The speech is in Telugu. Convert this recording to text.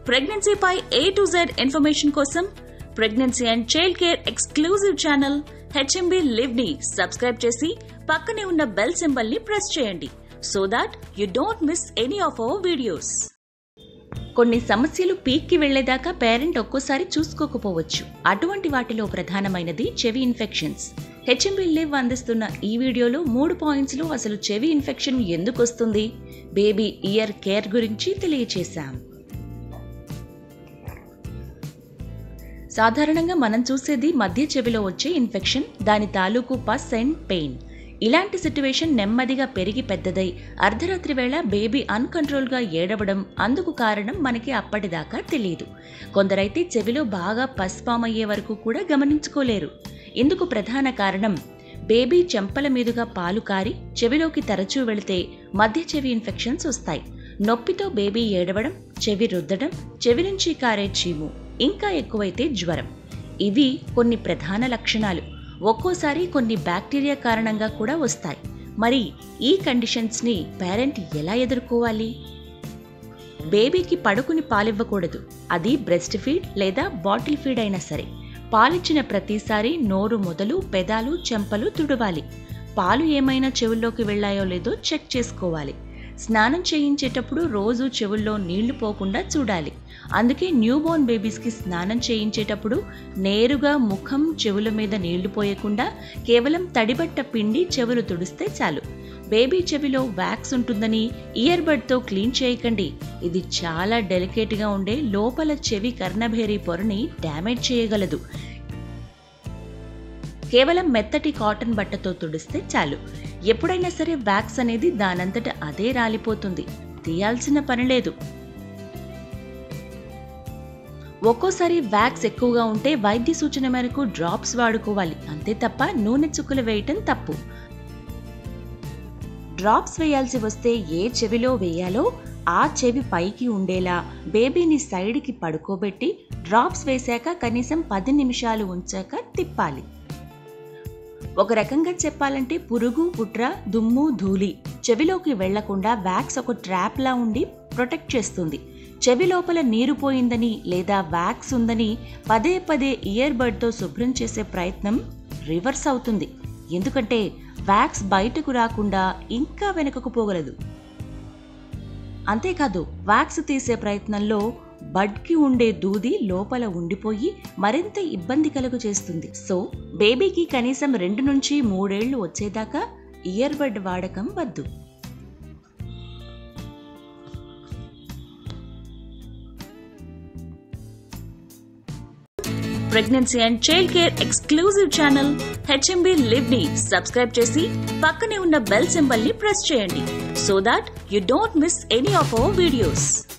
ప్రెగ్నెన్సీపై ఏ టు జెడ్ ఇన్ఫర్మేషన్ కోసం pregnancy and child care exclusive channel HMB live ని సబ్స్క్రైబ్ చేసి పక్కనే ఉన్న బెల్ సింబల్ ని ప్రెస్ చేయండి so that you don't miss any of our videos కొన్ని సమస్యలు పీక్కి వెళ్లేదాకా పేరెంట్ ఒక్కోసారి చూసుకోకపోవచ్చు అటువంటి వాటిలో ప్రధానమైనది చెవి ఇన్ఫెక్షన్స్ హెచ్ఎంబి లివ్ అందిస్తున్న ఈ వీడియోలో మూడు పాయింట్స్లో అసలు చెవి ఇన్ఫెక్షన్ ఎందుకు వస్తుంది బేబీ ఇయర్ కేర్ గురించి తెలియచేశాం సాధారణంగా మనం చూసేది మధ్య చెవిలో వచ్చే ఇన్ఫెక్షన్ దాని తాలూకు పస్ అండ్ పెయిన్ ఇలాంటి సిట్యువేషన్ నెమ్మదిగా పెరిగి పెద్దదై అర్ధరాత్రి వేళ బేబీ అన్కంట్రోల్గా ఏడవడం అందుకు కారణం మనకి అప్పటిదాకా తెలియదు కొందరైతే చెవిలో బాగా పస్ ఫామ్ అయ్యే వరకు కూడా గమనించుకోలేరు ఇందుకు ప్రధాన కారణం బేబీ చెంపల మీదుగా పాలు కారి చెవిలోకి తరచూ వెళితే మధ్య చెవి ఇన్ఫెక్షన్స్ వస్తాయి నొప్పితో బేబీ ఏడవడం చెవి రుద్దడం చెవి నుంచి కారే చీము ఇంకా ఎక్కువైతే జ్వరం ఇవి కొన్ని ప్రధాన లక్షణాలు ఒక్కోసారి కొన్ని బ్యాక్టీరియా కారణంగా కూడా వస్తాయి మరి ఈ కండిషన్స్ని పేరెంట్ ఎలా ఎదుర్కోవాలి బేబీకి పడుకుని పాలివ్వకూడదు అది బ్రెస్ట్ ఫీడ్ లేదా బాటిల్ ఫీడ్ అయినా సరే పాలిచ్చిన ప్రతిసారి నోరు మొదలు పెదాలు చెంపలు తుడవాలి పాలు ఏమైనా చెవుల్లోకి వెళ్ళాయో లేదో చెక్ చేసుకోవాలి స్నానం చేయించేటప్పుడు రోజు చెవుల్లో నీళ్లు పోకుండా చూడాలి అందుకే న్యూబోర్న్ బేబీస్కి స్నానం చేయించేటప్పుడు నేరుగా ముఖం చెవుల మీద నీళ్లు పోయకుండా కేవలం తడిబట్ట పిండి చెవులు తుడిస్తే చాలు బేబీ చెవిలో వ్యాక్స్ ఉంటుందని ఇయర్ బడ్తో క్లీన్ చేయకండి ఇది చాలా డెలికేట్గా ఉండే లోపల చెవి కర్ణభేరి పొరని డ్యామేజ్ చేయగలదు కేవలం మెత్తటి కాటన్ బట్టతో తుడిస్తే చాలు ఎప్పుడైనా సరే వ్యాక్స్ అనేది దానంతట అదే రాలిపోతుంది తీయాల్సిన పని లేదు ఒక్కోసారి వ్యాక్స్ ఎక్కువగా ఉంటే వైద్య సూచన మేరకు డ్రాప్స్ వాడుకోవాలి అంతే తప్ప నూనె చుక్కలు వేయటం తప్పు డ్రాప్స్ వేయాల్సి వస్తే ఏ చెవిలో వేయాలో ఆ చెవి పైకి ఉండేలా బేబీని సైడ్కి పడుకోబెట్టి డ్రాప్స్ వేశాక కనీసం పది నిమిషాలు ఉంచాక తిప్పాలి ఒక రకంగా చెప్పాలంటే పురుగు పుట్ర దుమ్ము ధూళి చెవిలోకి వెళ్లకుండా వ్యాక్స్ ఒక ట్రాప్లా ఉండి ప్రొటెక్ట్ చేస్తుంది చెవి లోపల నీరు పోయిందని లేదా వ్యాక్స్ ఉందని పదే పదే ఇయర్ బడ్తో శుభ్రం చేసే ప్రయత్నం రివర్స్ అవుతుంది ఎందుకంటే వ్యాక్స్ బయటకు రాకుండా ఇంకా వెనుకకు పోగలదు అంతేకాదు వ్యాక్స్ తీసే ప్రయత్నంలో బడ్కి ఉండే దూది లోపల ఉండిపోయి మరింత ఇబ్బంది కలుగు చేస్తుంది సో బేబీకి కనీసం రెండు నుంచి మూడేళ్లు వచ్చేదాకా ఇయర్ బడ్ వాడకం వద్దు pregnancy and child care exclusive channel HMB live ని సబ్స్క్రైబ్ చేసి పక్కనే ఉన్న బెల్ సింబల్ ని ప్రెస్ చేయండి so that you don't miss any of our videos